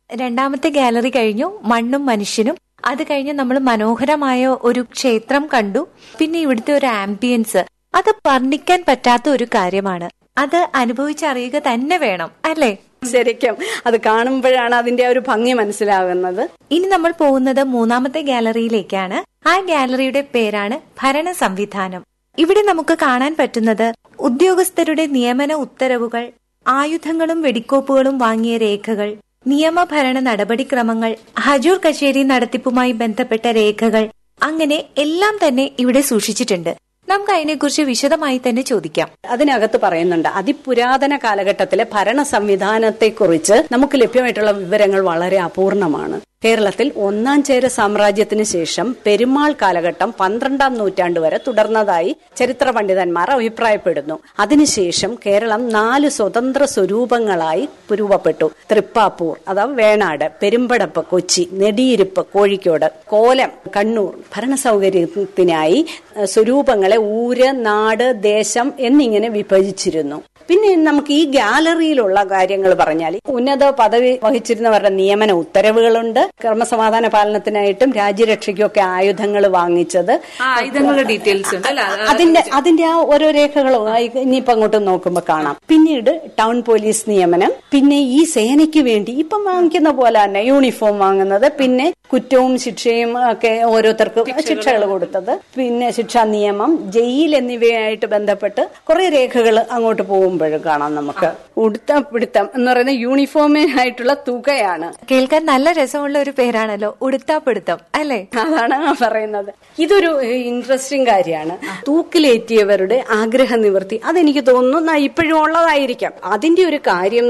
രണ്ടാമത്തെ ഗാലറി കഴിഞ്ഞു മണ്ണും മനുഷ്യനും അത് കഴിഞ്ഞ് നമ്മൾ മനോഹരമായ ഒരു ക്ഷേത്രം കണ്ടു പിന്നെ ഇവിടുത്തെ ഒരു ആംബിയൻസ് അത് വർണ്ണിക്കാൻ പറ്റാത്ത ഒരു കാര്യമാണ് അത് അനുഭവിച്ചറിയുക തന്നെ വേണം അല്ലേ ശരിക്കും അത് കാണുമ്പോഴാണ് അതിന്റെ ആ ഒരു ഭംഗി മനസ്സിലാകുന്നത് ഇനി നമ്മൾ പോകുന്നത് മൂന്നാമത്തെ ഗാലറിയിലേക്കാണ് ആ ഗാലറിയുടെ പേരാണ് ഭരണ സംവിധാനം ഇവിടെ നമുക്ക് കാണാൻ പറ്റുന്നത് ഉദ്യോഗസ്ഥരുടെ നിയമന ഉത്തരവുകൾ ആയുധങ്ങളും വെടിക്കോപ്പുകളും വാങ്ങിയ രേഖകൾ നിയമഭരണ നടപടിക്രമങ്ങൾ ഹജൂർ കച്ചേരി നടത്തിപ്പുമായി ബന്ധപ്പെട്ട രേഖകൾ അങ്ങനെ എല്ലാം തന്നെ ഇവിടെ സൂക്ഷിച്ചിട്ടുണ്ട് നമുക്ക് അതിനെക്കുറിച്ച് വിശദമായി തന്നെ ചോദിക്കാം അതിനകത്ത് പറയുന്നുണ്ട് അതിപുരാതന കാലഘട്ടത്തിലെ ഭരണ സംവിധാനത്തെക്കുറിച്ച് നമുക്ക് ലഭ്യമായിട്ടുള്ള വിവരങ്ങൾ വളരെ അപൂർണമാണ് കേരളത്തിൽ ഒന്നാം ചേര സാമ്രാജ്യത്തിന് ശേഷം പെരുമാൾ കാലഘട്ടം പന്ത്രണ്ടാം നൂറ്റാണ്ട് വരെ തുടർന്നതായി ചരിത്ര പണ്ഡിതന്മാർ അഭിപ്രായപ്പെടുന്നു അതിനുശേഷം കേരളം നാല് സ്വതന്ത്ര സ്വരൂപങ്ങളായി രൂപപ്പെട്ടു തൃപ്പാപ്പൂർ അഥവാ വേണാട് പെരുമ്പടപ്പ് കൊച്ചി നെടിയിരുപ്പ് കോഴിക്കോട് കോലം കണ്ണൂർ ഭരണ സൗകര്യത്തിനായി ഏഹ്, സ്വരൂപങ്ങളെ ഊര് നാട് ദേശം എന്നിങ്ങനെ വിഭജിച്ചിരുന്നു പിന്നെ നമുക്ക് ഈ ഗാലറിയിലുള്ള കാര്യങ്ങൾ പറഞ്ഞാൽ ഉന്നത പദവി വഹിച്ചിരുന്നവരുടെ നിയമന ഉത്തരവുകളുണ്ട് ക്രമസമാധാന പാലനത്തിനായിട്ടും രാജ്യരക്ഷയ്ക്കും ഒക്കെ ആയുധങ്ങൾ വാങ്ങിച്ചത് ആയുധങ്ങളുടെ ഡീറ്റെയിൽസ് ഉണ്ട് അല്ല അത് അതിന്റെ അതിന്റെ ആ ഓരോ രേഖകളും ആ ഇനിയിപ്പോ അങ്ങോട്ട് നോക്കുമ്പോൾ കാണാം പിന്നീട് ടൗൺ പോലീസ് നിയമനം പിന്നെ ഈ സേനയ്ക്ക് വേണ്ടി ഇപ്പം വാങ്ങിക്കുന്ന പോലെ തന്നെ യൂണിഫോം വാങ്ങുന്നത് പിന്നെ കുറ്റവും ശിക്ഷയും ഒക്കെ ഓരോരുത്തർക്കും ശിക്ഷകൾ കൊടുത്തത് പിന്നെ ശിക്ഷാ നിയമം ജയിൽ എന്നിവയായിട്ട് ബന്ധപ്പെട്ട് കുറെ രേഖകൾ അങ്ങോട്ട് പോകുമ്പോഴും കാണാം നമുക്ക് ഉടുത്തം പിടുത്തം എന്ന് പറയുന്ന യൂണിഫോമിനായിട്ടുള്ള തുകയാണ് കേൾക്കാൻ നല്ല രസമുള്ള ഒരു പേരാണല്ലോ ഉടുത്താപ്പിടുത്തം അല്ലേ അതാണ് ഞാൻ പറയുന്നത് ഇതൊരു ഇൻട്രസ്റ്റിംഗ് കാര്യമാണ് തൂക്കിലേറ്റിയവരുടെ ആഗ്രഹ നിവൃത്തി അതെനിക്ക് തോന്നുന്നു ന- ഇപ്പോഴും ഉള്ളതായിരിക്കാം അതിന്റെ ഒരു കാര്യം